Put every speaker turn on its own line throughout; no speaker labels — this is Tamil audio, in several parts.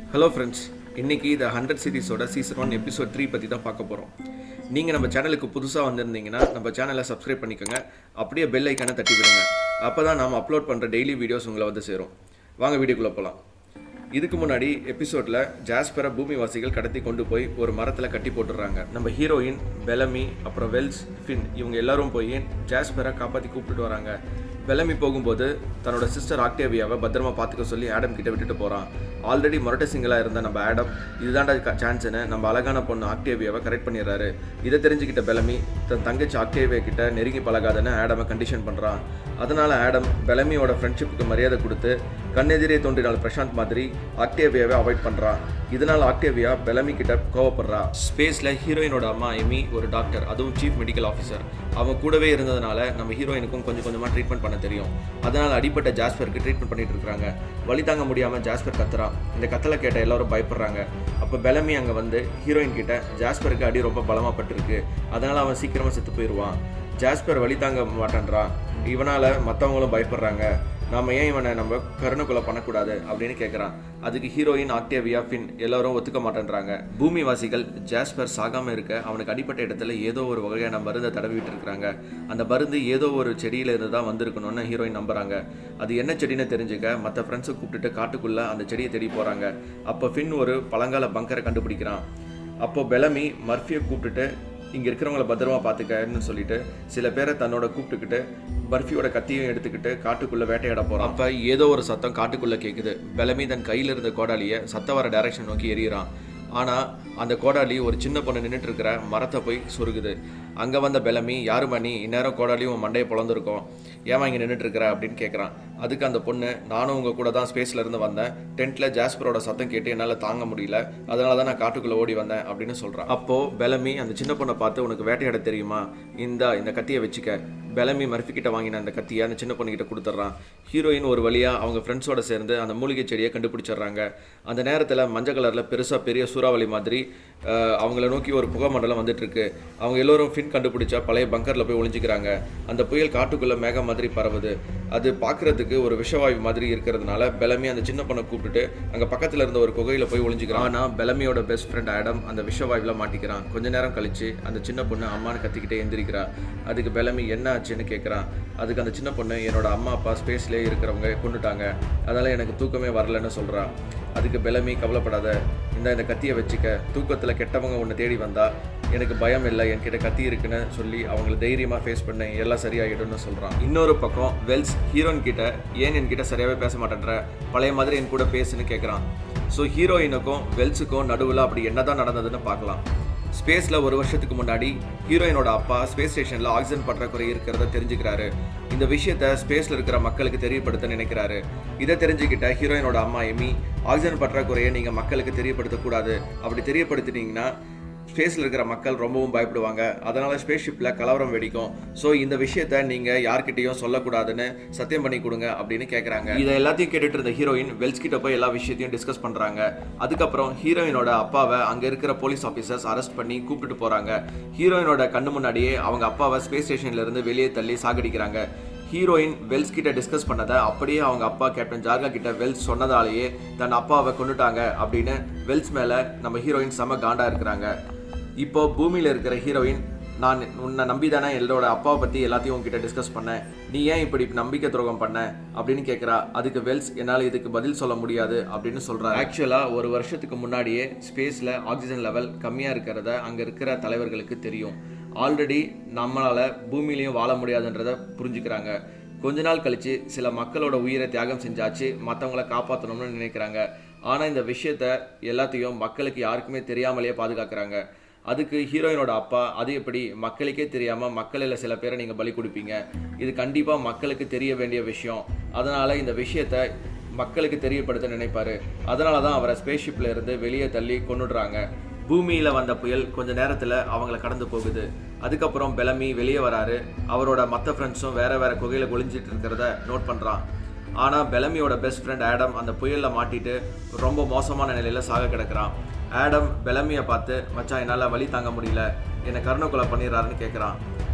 ஹலோ ஃப்ரெண்ட்ஸ் இன்னைக்கு இந்த ஹண்ட்ரட் சீரிஸோட சீசன் ஒன் எபிசோட் த்ரீ பற்றி தான் பார்க்க போகிறோம் நீங்கள் நம்ம சேனலுக்கு புதுசாக வந்திருந்தீங்கன்னா நம்ம சேனலை சப்ஸ்கிரைப் பண்ணிக்கோங்க அப்படியே பெல் ஐக்கானை தட்டி விடுங்க அப்போ தான் நாம் அப்லோட் பண்ணுற டெய்லி வீடியோஸ் உங்களை வந்து சேரும் வாங்க வீடியோக்குள்ளே போகலாம் இதுக்கு முன்னாடி எபிசோடில் ஜாஸ்பரை பூமிவாசிகள் கடத்தி கொண்டு போய் ஒரு மரத்தில் கட்டி போட்டுடுறாங்க நம்ம ஹீரோயின் பெலமி அப்புறம் வெல்ஸ் ஃபின் இவங்க எல்லாரும் போய் ஜாஸ்பரை காப்பாற்றி கூப்பிட்டுட்டு வராங்க பெலமி போகும்போது தன்னோட சிஸ்டர் ஆக்டேவியாவை பத்திரமா பார்த்துக்க சொல்லி ஆடம் கிட்ட விட்டுட்டு போகிறான் ஆல்ரெடி மொரட்ட சிங்கிளாக இருந்த நம்ம ஆடம் இதுதான்டா சான்ஸ்னு நம்ம அழகான பொண்ணு ஆக்டேவியாவை கரெக்ட் பண்ணிடுறாரு இதை தெரிஞ்சுக்கிட்ட பெலமி தன் தங்கச்சி ஆக்டேவியா கிட்ட நெருங்கி பழகாதன்னு ஆடமை கண்டிஷன் பண்ணுறான் அதனால ஆடம் பெலமியோட ஃப்ரெண்ட்ஷிப்புக்கு மரியாதை கொடுத்து கண்ணெதிரே தோன்றினால் பிரசாந்த் மாதிரி ஆக்டேவியாவை அவாய்ட் பண்ணுறான் இதனால் ஆக்டேவியா பெலமி கிட்ட கோவப்படுறா ஸ்பேஸில் ஹீரோயினோட அம்மா எமி ஒரு டாக்டர் அதுவும் சீஃப் மெடிக்கல் ஆஃபீஸர் அவங்க கூடவே இருந்ததுனால நம்ம ஹீரோயினுக்கும் கொஞ்சம் கொஞ்சமாக ட்ரீட்மெண்ட் பண்ண தெரியும் அதனால் அடிப்பட்ட ஜாஸ்பருக்கு ட்ரீட்மெண்ட் பண்ணிட்டு இருக்காங்க வலி தாங்க முடியாமல் ஜாஸ்பர் கத்துறான் இந்த கத்தலை கேட்ட எல்லாரும் பயப்படுறாங்க அப்போ பெலமி அங்கே வந்து ஹீரோயின் கிட்ட ஜாஸ்பருக்கு அடி ரொம்ப பலமாக பட்டிருக்கு அதனால் அவன் சீக்கிரமாக செத்து போயிடுவான் ஜாஸ்பர் வழி தாங்க மாட்டேன்றான் இவனால் மற்றவங்களும் பயப்படுறாங்க நாம ஏன் இவனை நம்ம கருணைக்குள்ள பண்ணக்கூடாது அப்படின்னு கேட்குறான் அதுக்கு ஹீரோயின் ஆக்டேவியா ஃபின் எல்லாரும் ஒத்துக்க மாட்டேன்றாங்க பூமிவாசிகள் ஜாஸ்பர் சாகாம இருக்க அவனுக்கு அடிப்பட்ட இடத்துல ஏதோ ஒரு வகையான மருந்தை தடவிட்டு இருக்கிறாங்க அந்த மருந்து ஏதோ ஒரு செடியில இருந்து தான் வந்திருக்கணும்னு ஹீரோயின் நம்புறாங்க அது என்ன செடின்னு தெரிஞ்சுக்க மற்ற ஃப்ரெண்ட்ஸை கூப்பிட்டுட்டு காட்டுக்குள்ள அந்த செடியை தேடி போறாங்க அப்போ ஃபின் ஒரு பழங்கால பங்கரை கண்டுபிடிக்கிறான் அப்போ பெலமி மர்ஃபியை கூப்பிட்டுட்டு இங்கே இருக்கிறவங்கள பத்திரமா பார்த்துக்கன்னு சொல்லிட்டு சில பேரை தன்னோட கூப்பிட்டுக்கிட்டு பர்ஃபியோட கத்தியும் எடுத்துக்கிட்டு காட்டுக்குள்ளே வேட்டையாட போகிறான் அப்போ ஏதோ ஒரு சத்தம் காட்டுக்குள்ளே கேட்குது பெலமி தன் கையில் இருந்த கோடாலியை சத்தம் வர டைரக்ஷன் நோக்கி எறிகிறான் ஆனால் அந்த கோடாலி ஒரு சின்ன பொண்ணு நின்றுட்டு இருக்கிற மரத்தை போய் சொருகுது அங்கே வந்த பெலமி யாரு மணி இந்நேரம் கோடாலியும் உன் மண்டையை பிளந்திருக்கோம் ஏமா இங்கே நின்றுட்டு இருக்கிற அப்படின்னு கேட்குறான் அதுக்கு அந்த பொண்ணு நானும் உங்கள் கூட தான் ஸ்பேஸ்ல இருந்து வந்தேன் டென்ட்டில் ஜாஸ்பரோட சத்தம் கேட்டு என்னால் தாங்க முடியல அதனால தான் நான் காட்டுக்குள்ளே ஓடி வந்தேன் அப்படின்னு சொல்கிறான் அப்போது பெலமி அந்த சின்ன பொண்ணை பார்த்து உனக்கு வேட்டையாட தெரியுமா இந்த இந்த கத்தியை வச்சுக்க பெலமி மர்ஃபி கிட்ட வாங்கின அந்த கத்தியை அந்த சின்ன பொண்ணுகிட்ட கொடுத்துட்றான் ஹீரோயின் ஒரு வழியாக அவங்க ஃப்ரெண்ட்ஸோட சேர்ந்து அந்த மூலிகை செடியை கண்டுபிடிச்சிடுறாங்க அந்த நேரத்தில் மஞ்சள் கலரில் பெருசாக பெரிய சூறாவளி மாதிரி அஹ், அவங்கள நோக்கி ஒரு புகை மண்டலம் வந்துட்டு இருக்கு அவங்க எல்லோரும் ஃபின் கண்டுபிடிச்சா பழைய பங்கரில் போய் ஒளிஞ்சிக்கிறாங்க அந்த புயல் காட்டுக்குள்ளே மேகம் மாதிரி பரவுது அது பார்க்கறதுக்கு ஒரு விஷவாயு மாதிரி இருக்கிறதுனால பெலமி அந்த சின்ன பொண்ணை கூப்பிட்டுட்டு அங்கே பக்கத்தில் இருந்த ஒரு குகையில் போய் ஒளிஞ்சிக்கிறான் ஆனால் பெலமியோட பெஸ்ட் ஃப்ரெண்ட் ஆடம் அந்த விஷவாயுவில் மாட்டிக்கிறான் கொஞ்ச நேரம் கழிச்சு அந்த சின்ன பொண்ணு அம்மான்னு கத்திக்கிட்டே எந்திரிக்கிறா அதுக்கு பெலமி என்ன ஆச்சுன்னு கேட்குறான் அதுக்கு அந்த சின்ன பொண்ணு என்னோட அம்மா அப்பா ஸ்பேஸ்லேயே இருக்கிறவங்க கொண்டுட்டாங்க அதனால் எனக்கு தூக்கமே வரலன்னு சொல்கிறா அதுக்கு பெலமி கவலைப்படாத இந்த இந்த கத்தியை வச்சுக்க தூக்கத்தில் கெட்டவங்க உன்னை தேடி வந்தா எனக்கு பயம் இல்லை என்கிட்ட கத்தி இருக்குன்னு சொல்லி அவங்கள தைரியமாக ஃபேஸ் பண்ண எல்லாம் சரியாயிடும்னு சொல்கிறான் இன்னொரு பக்கம் வெல்ஸ் ஹீரோயின் கிட்ட ஏன் என்கிட்ட சரியாகவே பேச மாட்டேன்ற பழைய மாதிரி என் கூட பேசுன்னு கேட்குறான் ஸோ ஹீரோயினுக்கும் வெல்ஸுக்கும் நடுவில் அப்படி என்னதான் நடந்ததுன்னு பார்க்கலாம் ஸ்பேஸில் ஒரு வருஷத்துக்கு முன்னாடி ஹீரோயினோட அப்பா ஸ்பேஸ் ஸ்டேஷனில் ஆக்சிஜன் பற்றாக்குறை இருக்கிறத தெரிஞ்சுக்கிறாரு இந்த விஷயத்த ஸ்பேஸில் இருக்கிற மக்களுக்கு தெரியப்படுத்த நினைக்கிறாரு இதை தெரிஞ்சுக்கிட்ட ஹீரோயினோட அம்மா எமி ஆக்சிஜன் பற்றாக்குறையை நீங்கள் மக்களுக்கு தெரியப்படுத்தக்கூடாது அப்படி தெரியப்படுத்தினீங்கன்னா ஸ்பேஸில் இருக்கிற மக்கள் ரொம்பவும் பயப்படுவாங்க அதனால ஸ்பேஸ் ஷிப்பில் கலவரம் வெடிக்கும் ஸோ இந்த விஷயத்த நீங்கள் யார்கிட்டயும் சொல்லக்கூடாதுன்னு சத்தியம் பண்ணி கொடுங்க அப்படின்னு கேட்குறாங்க இதை எல்லாத்தையும் கேட்டுட்டு இருந்த ஹீரோயின் வெல்ஸ் கிட்ட போய் எல்லா விஷயத்தையும் டிஸ்கஸ் பண்ணுறாங்க அதுக்கப்புறம் ஹீரோயினோட அப்பாவை அங்கே இருக்கிற போலீஸ் ஆஃபீஸர்ஸ் அரெஸ்ட் பண்ணி கூப்பிட்டுட்டு போகிறாங்க ஹீரோயினோட கண்ணு முன்னாடியே அவங்க அப்பாவை ஸ்பேஸ் ஸ்டேஷன்ல இருந்து வெளியே தள்ளி சாகடிக்கிறாங்க ஹீரோயின் வெல்ஸ் கிட்ட டிஸ்கஸ் பண்ணதை அப்படியே அவங்க அப்பா கேப்டன் ஜார்கா கிட்ட வெல்ஸ் சொன்னதாலேயே தன் அப்பாவை கொண்டுட்டாங்க அப்படின்னு வெல்ஸ் மேல நம்ம ஹீரோயின் செம காண்டா இருக்கிறாங்க இப்போ பூமியில இருக்கிற ஹீரோயின் நான் உன்னை நம்பி தானே என்னோட அப்பாவை பற்றி எல்லாத்தையும் உங்ககிட்ட டிஸ்கஸ் பண்ணேன் நீ ஏன் இப்படி நம்பிக்கை துரோகம் பண்ண அப்படின்னு கேட்குறா அதுக்கு வெல்ஸ் என்னால் இதுக்கு பதில் சொல்ல முடியாது அப்படின்னு சொல்கிறா ஆக்சுவலாக ஒரு வருஷத்துக்கு முன்னாடியே ஸ்பேஸில் ஆக்சிஜன் லெவல் கம்மியாக இருக்கிறத அங்கே இருக்கிற தலைவர்களுக்கு தெரியும் ஆல்ரெடி நம்மளால் பூமியிலையும் வாழ முடியாதுன்றதை புரிஞ்சுக்கிறாங்க கொஞ்ச நாள் கழிச்சு சில மக்களோட உயிரை தியாகம் செஞ்சாச்சு மற்றவங்கள காப்பாற்றணும்னு நினைக்கிறாங்க ஆனால் இந்த விஷயத்த எல்லாத்தையும் மக்களுக்கு யாருக்குமே தெரியாமலேயே பாதுகாக்கிறாங்க அதுக்கு ஹீரோயினோட அப்பா அது எப்படி மக்களுக்கே தெரியாமல் மக்களில் சில பேரை நீங்கள் பலி கொடுப்பீங்க இது கண்டிப்பாக மக்களுக்கு தெரிய வேண்டிய விஷயம் அதனால் இந்த விஷயத்த மக்களுக்கு தெரியப்படுத்த நினைப்பாரு அதனால தான் அவரை ஸ்பேஸ் ஷிப்ல இருந்து வெளியே தள்ளி கொண்டுடுறாங்க பூமியில் வந்த புயல் கொஞ்ச நேரத்தில் அவங்கள கடந்து போகுது அதுக்கப்புறம் பெலமி வெளியே வராரு அவரோட மற்ற ஃப்ரெண்ட்ஸும் வேற வேற குகையில் ஒளிஞ்சிட்டு இருக்கிறத நோட் பண்ணுறான் ஆனால் பெலமியோட பெஸ்ட் ஃப்ரெண்ட் ஆடம் அந்த புயலில் மாட்டிட்டு ரொம்ப மோசமான நிலையில் சாக கிடக்குறான் ஆடம் பெலமியை பார்த்து மச்சான் என்னால் வழி தாங்க முடியல என்னை கருணை கொலை பண்ணிடுறாருன்னு கேட்குறான்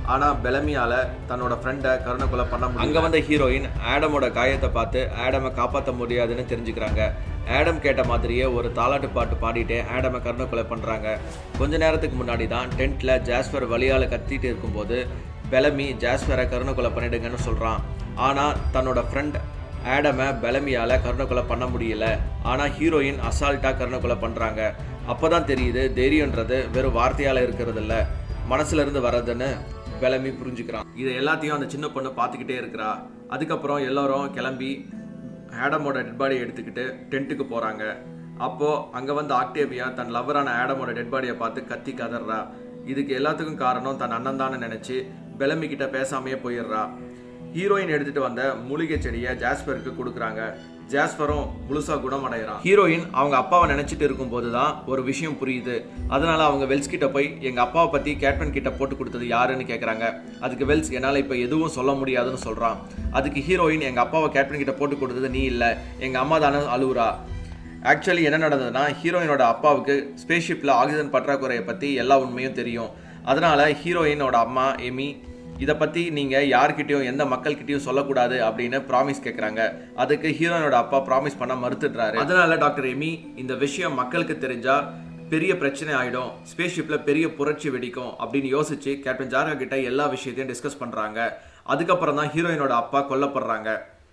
ஆனா பெலமியால தன்னோட ஃப்ரெண்டை கருணை கொலை பண்ண முடியும் அங்க வந்த ஹீரோயின் ஆடமோட காயத்தை பார்த்து ஆடமை காப்பாற்ற முடியாதுன்னு தெரிஞ்சுக்கிறாங்க ஆடம் கேட்ட மாதிரியே ஒரு தாலாட்டு பாட்டு பாடிட்டு ஆடமை கருணை கொலை பண்றாங்க கொஞ்ச நேரத்துக்கு முன்னாடி தான் டென்ட்ல ஜாஸ்பர் வழியால கத்திட்டு இருக்கும்போது பெலமி ஜாஸ்பரை கருணை கொலை பண்ணிடுங்கன்னு சொல்றான் ஆனா தன்னோட ஃப்ரெண்ட் ஆடமை பெலமியால கருணை கொலை பண்ண முடியல ஆனா ஹீரோயின் அசால்ட்டா கருணை கொலை பண்றாங்க அப்பதான் தெரியுது தைரியன்றது வெறும் வார்த்தையால இருக்கிறது இல்ல மனசுல இருந்து வர்றதுன்னு பெலமி புரிஞ்சுக்கிறான் இதை எல்லாத்தையும் அந்த சின்ன பொண்ணு பார்த்துக்கிட்டே இருக்கிறா அதுக்கப்புறம் எல்லாரும் கிளம்பி ஆடமோட டெட் பாடியை எடுத்துக்கிட்டு டென்ட்டுக்கு போறாங்க அப்போ அங்க வந்து ஆக்டேவியா தன் லவரான ஆடமோட டெட் பாடியை பார்த்து கத்தி கதறா இதுக்கு எல்லாத்துக்கும் காரணம் தன் அண்ணன் தானே நினைச்சு பெலமி கிட்ட பேசாமையே போயிடுறா ஹீரோயின் எடுத்துட்டு வந்த மூலிகை செடியை ஜாஸ்பருக்கு கொடுக்குறாங்க ஜாஸ்பரும் முழுசா குணமடைகிறான் ஹீரோயின் அவங்க அப்பாவை நினைச்சிட்டு இருக்கும்போது தான் ஒரு விஷயம் புரியுது அதனால அவங்க வெல்ஸ் கிட்ட போய் எங்க அப்பாவை பத்தி கேப்டன் கிட்ட போட்டு கொடுத்தது யாருன்னு கேக்குறாங்க அதுக்கு வெல்ஸ் என்னால இப்ப எதுவும் சொல்ல முடியாதுன்னு சொல்றான் அதுக்கு ஹீரோயின் எங்க அப்பாவை கேப்டன் கிட்ட போட்டு கொடுத்தது நீ இல்ல எங்க அம்மா தானே அழுவுறா ஆக்சுவலி என்ன நடந்ததுன்னா ஹீரோயினோட அப்பாவுக்கு ஸ்பேஸ்ஷிப்பில் ஆக்சிஜன் பற்றாக்குறையை பற்றி எல்லா உண்மையும் தெரியும் அதனால ஹீரோயினோட அம்மா எமி இதை பற்றி நீங்கள் யார்கிட்டயும் எந்த மக்கள்கிட்டயும் சொல்லக்கூடாது அப்படின்னு ப்ராமிஸ் கேட்குறாங்க அதுக்கு ஹீரோயினோட அப்பா ப்ராமிஸ் பண்ண மறுத்துடுறாரு அதனால டாக்டர் எமி இந்த விஷயம் மக்களுக்கு தெரிஞ்சா பெரிய பிரச்சனை ஆயிடும் ஸ்பேஸ்ஷிப்பில் பெரிய புரட்சி வெடிக்கும் அப்படின்னு யோசிச்சு கேப்டன் ஜார்கா கிட்ட எல்லா விஷயத்தையும் டிஸ்கஸ் பண்ணுறாங்க அதுக்கப்புறம் தான் ஹீரோயினோட அப்பா கொல்லப்படுறாங்க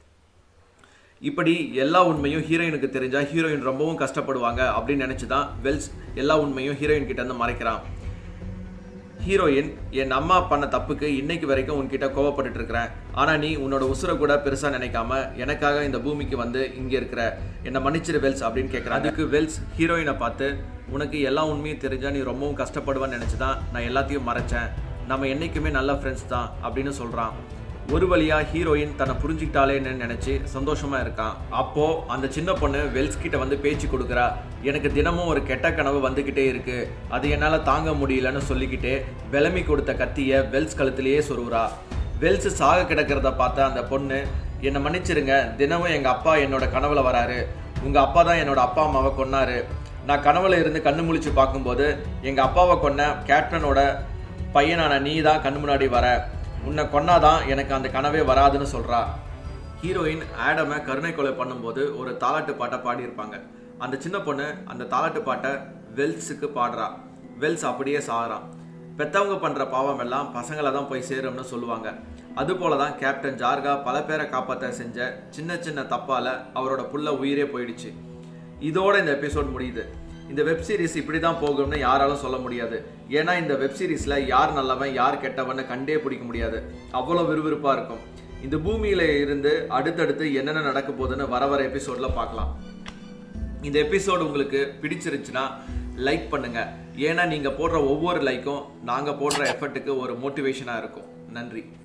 இப்படி எல்லா உண்மையும் ஹீரோயினுக்கு தெரிஞ்சா ஹீரோயின் ரொம்பவும் கஷ்டப்படுவாங்க அப்படின்னு நினைச்சு தான் வெல்ஸ் எல்லா உண்மையும் ஹீரோயின் கிட்ட இருந்து மறைக்கிறான் ஹீரோயின் என் அம்மா பண்ண தப்புக்கு இன்னைக்கு வரைக்கும் உன்கிட்ட கோவப்பட்டுட்டு இருக்கிறேன் ஆனா நீ உன்னோட உசுரை கூட பெருசா நினைக்காம எனக்காக இந்த பூமிக்கு வந்து இங்க இருக்கிற என்னை மன்னிச்சிரு வெல்ஸ் அப்படின்னு கேட்குறேன் அதுக்கு வெல்ஸ் ஹீரோயினை பார்த்து உனக்கு எல்லா உண்மையும் தெரிஞ்சா நீ ரொம்பவும் கஷ்டப்படுவேன்னு நினைச்சு தான் நான் எல்லாத்தையும் மறைச்சேன் நம்ம என்னைக்குமே நல்ல ஃப்ரெண்ட்ஸ் தான் அப்படின்னு சொல்றான் ஒரு வழியா ஹீரோயின் தன்னை புரிஞ்சுக்கிட்டாலேன்னு நினைச்சு சந்தோஷமா இருக்கான் அப்போ அந்த சின்ன பொண்ணு வெல்ஸ் கிட்ட வந்து பேச்சு கொடுக்குறா எனக்கு தினமும் ஒரு கெட்ட கனவு வந்துகிட்டே இருக்கு அது என்னால தாங்க முடியலன்னு சொல்லிக்கிட்டே பெலமி கொடுத்த கத்திய வெல்ஸ் கழுத்திலேயே சொருவுறா வெல்ஸ் சாக கிடக்கிறத பார்த்த அந்த பொண்ணு என்னை மன்னிச்சிருங்க தினமும் எங்க அப்பா என்னோட கனவுல வராரு உங்க அப்பா தான் என்னோட அப்பா அம்மாவை கொன்னாரு நான் கனவுல இருந்து கண்ணு முழிச்சு பார்க்கும்போது எங்க அப்பாவை கொன்ன கேப்டனோட பையனான நீ தான் கண்ணு முன்னாடி வர உன்னை கொன்னாதான் எனக்கு அந்த கனவே வராதுன்னு சொல்றா ஹீரோயின் ஆடமை கருணை கொலை பண்ணும்போது ஒரு தாலாட்டு பாட்டை பாடியிருப்பாங்க அந்த சின்ன பொண்ணு அந்த தாலாட்டு பாட்டை வெல்ஸுக்கு பாடுறா வெல்ஸ் அப்படியே சாகுறான் பெத்தவங்க பண்ற பாவம் எல்லாம் பசங்களை தான் போய் சேரும்னு சொல்லுவாங்க அதுபோல தான் கேப்டன் ஜார்கா பல பேரை காப்பாற்ற செஞ்ச சின்ன சின்ன தப்பால அவரோட புள்ள உயிரே போயிடுச்சு இதோட இந்த எபிசோட் முடியுது இந்த வெப் சீரிஸ் இப்படி தான் போகும்னு யாராலும் சொல்ல முடியாது ஏன்னா இந்த வெப் சீரிஸ்ல யார் நல்லவன் யார் கெட்டவன்னு கண்டே பிடிக்க முடியாது அவ்வளோ விறுவிறுப்பா இருக்கும் இந்த பூமியில இருந்து அடுத்தடுத்து என்னென்ன நடக்க போகுதுன்னு வர வர எபிசோட்ல பார்க்கலாம் இந்த எபிசோடு உங்களுக்கு பிடிச்சிருச்சுன்னா லைக் பண்ணுங்க ஏன்னா நீங்க போடுற ஒவ்வொரு லைக்கும் நாங்க போடுற எஃபர்ட்டுக்கு ஒரு மோட்டிவேஷனா இருக்கும் நன்றி